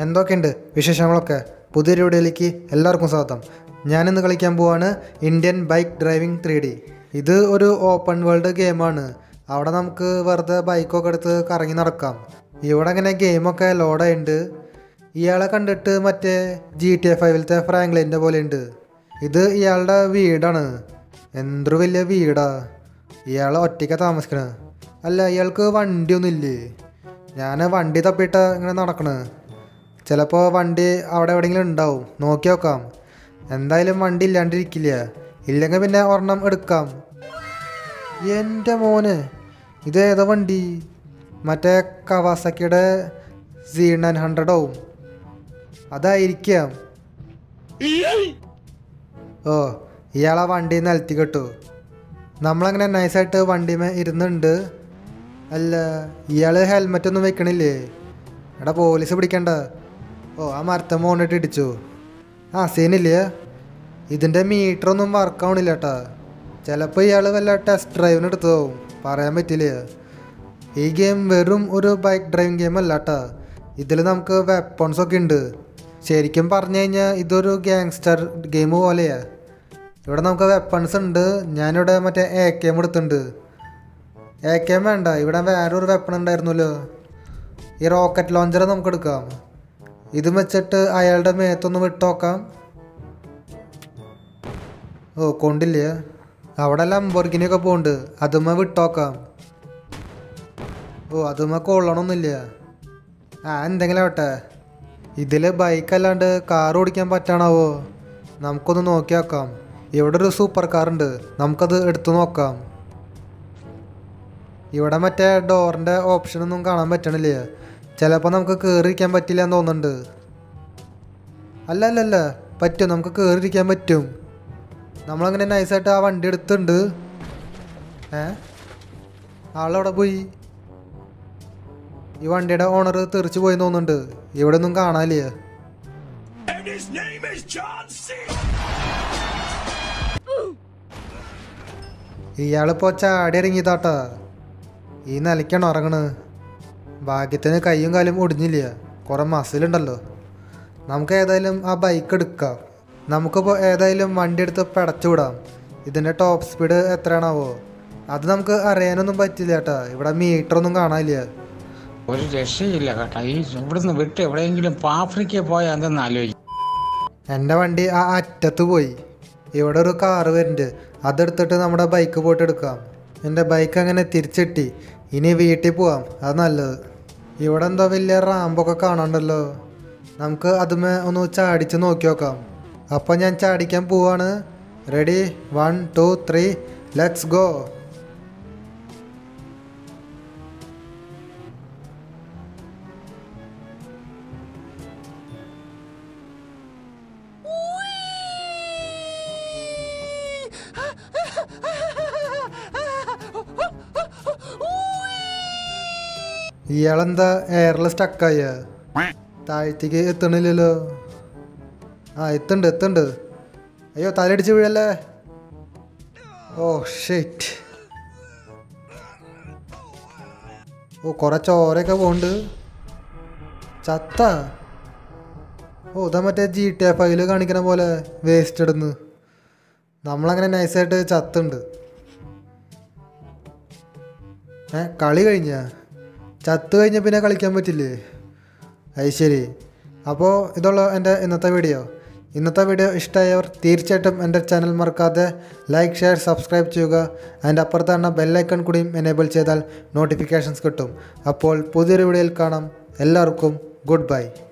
എന്തൊക്കെയുണ്ട് വിശേഷങ്ങളൊക്കെ പുതിയൊരു വീഡിയോയിലേക്ക് എല്ലാവർക്കും സ്വാഗതം ഞാനിന്ന് കളിക്കാൻ പോവാണ് Indian bike driving three D ഇത് ഒരു ഓപ്പൺ വേൾഡ് ഗെയിമാണ് അവിടെ നമുക്ക് വെറുതെ ബൈക്കൊക്കെ എടുത്ത് കറങ്ങി നടക്കാം ഇവിടെ അങ്ങനെ ഗെയിമൊക്കെ ലോഡായിട്ടുണ്ട് ഇയാളെ കണ്ടിട്ട് മറ്റേ ജി ടി എ ഫൈവിലത്തെ ഫ്രാങ്ക്ലിൻ്റെ പോലെ ഉണ്ട് ഇത് ഇയാളുടെ വീടാണ് എന്തൊരു വലിയ വീടാ ഇയാൾ ഒറ്റയ്ക്കാണ് താമസിക്കണത് അല്ല ഇയാൾക്ക് വണ്ടിയൊന്നും ഇല്ലേ ഞാൻ വണ്ടി തപ്പിയിട്ട് ഇങ്ങനെ നടക്കണ് ചിലപ്പോൾ വണ്ടി അവിടെ എവിടെയെങ്കിലും ഉണ്ടാവും നോക്കി നോക്കാം എന്തായാലും വണ്ടി ഇല്ലാണ്ടിരിക്കില്ല ഇല്ലെങ്കിൽ പിന്നെ ഒരെണ്ണം എടുക്കാം എൻ്റെ മോന് ഇത് ഏതാ വണ്ടി മറ്റേ കവാസക്കിയുടെ സി നയൻ ഹൺഡ്രഡ് ആവും അതായിരിക്കാം ഓ ഇയാളാ വണ്ടി നിലത്തി കെട്ടു നമ്മളങ്ങനെ നൈസായിട്ട് വണ്ടിമേ ഇരുന്നുണ്ട് അല്ല ഇയാൾ ഹെൽമെറ്റ് ഒന്നും വെക്കണില്ലേ എടാ പോലീസ് പിടിക്കണ്ട ഓ ആ മരത്തെ മോണിട്ട് ഇടിച്ചു ആ സീനില്ലേ ഇതിൻ്റെ മീറ്ററൊന്നും വർക്ക് ആവണില്ല കേട്ടാ ചിലപ്പോൾ ഇയാൾ വല്ല ടെസ്റ്റ് ഡ്രൈവിന് എടുത്തു പോവും പറയാൻ പറ്റില്ല ഈ ഗെയിം വെറും ഒരു ബൈക്ക് ഡ്രൈവിംഗ് ഗെയിം അല്ല കേട്ടാ ഇതിൽ നമുക്ക് വെപ്പൺസ് ഒക്കെ ഉണ്ട് ശരിക്കും പറഞ്ഞു കഴിഞ്ഞാൽ ഇതൊരു ഗ്യാങ്സ്റ്റർ ഗെയിം പോലെയാ ഇവിടെ നമുക്ക് വെപ്പൺസ് ഉണ്ട് ഞാനിവിടെ മറ്റേ എ കെ എം എടുത്തിട്ടുണ്ട് എ കെ എം വേണ്ട ഇവിടെ വേറൊരു വെപ്പൺ ഉണ്ടായിരുന്നല്ലോ ഈ റോക്കറ്റ് ലോഞ്ചർ നമുക്ക് എടുക്കാം ഇത് വെച്ചിട്ട് അയാളുടെ മേത്തൊന്ന് വിട്ട് നോക്കാം ഓ കൊണ്ടില്ലേ അവിടെ ലംബോർഗിനിയൊക്കെ പോകുന്നുണ്ട് അതുമ്മ വിട്ടോക്കാം ഓ അതുമ്മ കൊള്ളണമൊന്നുമില്ല ആ എന്തെങ്കിലും ആവട്ടെ ഇതിൽ ബൈക്ക് അല്ലാണ്ട് കാർ ഓടിക്കാൻ പറ്റാണാവോ നമുക്കൊന്ന് നോക്കി നോക്കാം ഇവിടെ ഒരു സൂപ്പർ കാർ ഉണ്ട് നമുക്കത് എടുത്തു നോക്കാം ഇവിടെ മറ്റേ ഡോറിൻ്റെ ഓപ്ഷനൊന്നും കാണാൻ പറ്റണില്ല ചിലപ്പോൾ നമുക്ക് കയറിയിരിക്കാൻ പറ്റില്ല എന്ന് തോന്നുന്നുണ്ട് അല്ല അല്ല അല്ല പറ്റും നമുക്ക് കയറിയിരിക്കാൻ പറ്റും നമ്മളങ്ങനെ നൈസായിട്ട് ആ വണ്ടി എടുത്തിട്ടുണ്ട് ഏ ആളവിടെ പോയി ഈ വണ്ടിയുടെ ഓണർ തെറിച്ച് പോയി തോന്നുന്നുണ്ട് ഇവിടെ ഒന്നും കാണാനില്ല And his name is John C. ഇയാളിപ്പോൾ ചാടി ഇറങ്ങിയതാട്ടാ ഈ നിലയ്ക്കാണ് ഇറങ്ങണ് ഭാഗ്യത്തിന് കൈയും കാലും ഒടിഞ്ഞില്ല കുറേ മസിലുണ്ടല്ലോ നമുക്ക് ഏതായാലും ആ ബൈക്ക് എടുക്കാം നമുക്കിപ്പോൾ ഏതായാലും വണ്ടി എടുത്ത് പിടച്ചു വിടാം ഇതിൻ്റെ ടോപ്പ് സ്പീഡ് എത്രയാണാവോ അത് നമുക്ക് അറിയാനൊന്നും പറ്റില്ല ചേട്ടാ ഇവിടെ മീറ്ററൊന്നും കാണാനില്ല ഒരു രക്ഷയില്ല കേട്ടോ ഈ ഇവിടുന്ന് വിട്ട് എവിടെയെങ്കിലും ഇപ്പൊ ആഫ്രിക്കയിൽ പോയാൽ എന്തെന്ന് ആലോചിക്കും എൻ്റെ വണ്ടി ആ അറ്റത്ത് പോയി ഇവിടെ ഒരു കാറ് വരുന്നുണ്ട് അതെടുത്തിട്ട് നമ്മുടെ ബൈക്ക് പോയിട്ട് എടുക്കാം എൻ്റെ ബൈക്ക് അങ്ങനെ തിരിച്ചിട്ടി ഇനി വീട്ടിൽ പോവാം അത് നല്ലത് ഇവിടെ എന്തോ വലിയ റാമ്പൊക്കെ കാണാണ്ടല്ലോ നമുക്ക് അതുമേ ഒന്ന് ചാടിച്ച് നോക്കി നോക്കാം അപ്പോൾ ഞാൻ ചാടിക്കാൻ പോവാണ് ready one two three let's go ഇയാളെന്താ എയറിൽ സ്റ്റക്കായ താഴ്ത്തേക്ക് എത്തണില്ലല്ലോ ആ എത്തുണ്ട് എത്തുണ്ട് അയ്യോ തലടിച്ച് വീഴല്ലേ ഓ ഷേറ്റ് ഓ കുറെ ചോരയൊക്കെ പോണ്ട് ചത്ത ഓ ഇതാ മറ്റേ ജി ടി എഫ് ഫൈല് കാണിക്കണ പോലെ വേസ്റ്റ് ഇടുന്നു നമ്മളങ്ങനെ നൈസായിട്ട് ചത്തുണ്ട് ഏ കളി കഴിഞ്ഞ ചത്ത് കഴിഞ്ഞ പിന്നെ കളിക്കാൻ പറ്റില്ലേ അത് ശരി അപ്പോൾ ഇതുള്ള എൻ്റെ ഇന്നത്തെ വീഡിയോ ഇന്നത്തെ വീഡിയോ ഇഷ്ടമായവർ തീർച്ചയായിട്ടും എൻ്റെ ചാനൽ മറക്കാതെ ലൈക്ക് ഷെയർ സബ്സ്ക്രൈബ് ചെയ്യുക അതിൻ്റെ അപ്പുറത്ത് തന്നെ ബെല്ലൈക്കൺ കൂടിയും എനേബിൾ ചെയ്താൽ നോട്ടിഫിക്കേഷൻസ് കിട്ടും അപ്പോൾ പുതിയൊരു വീഡിയോയിൽ കാണാം എല്ലാവർക്കും ഗുഡ് ബൈ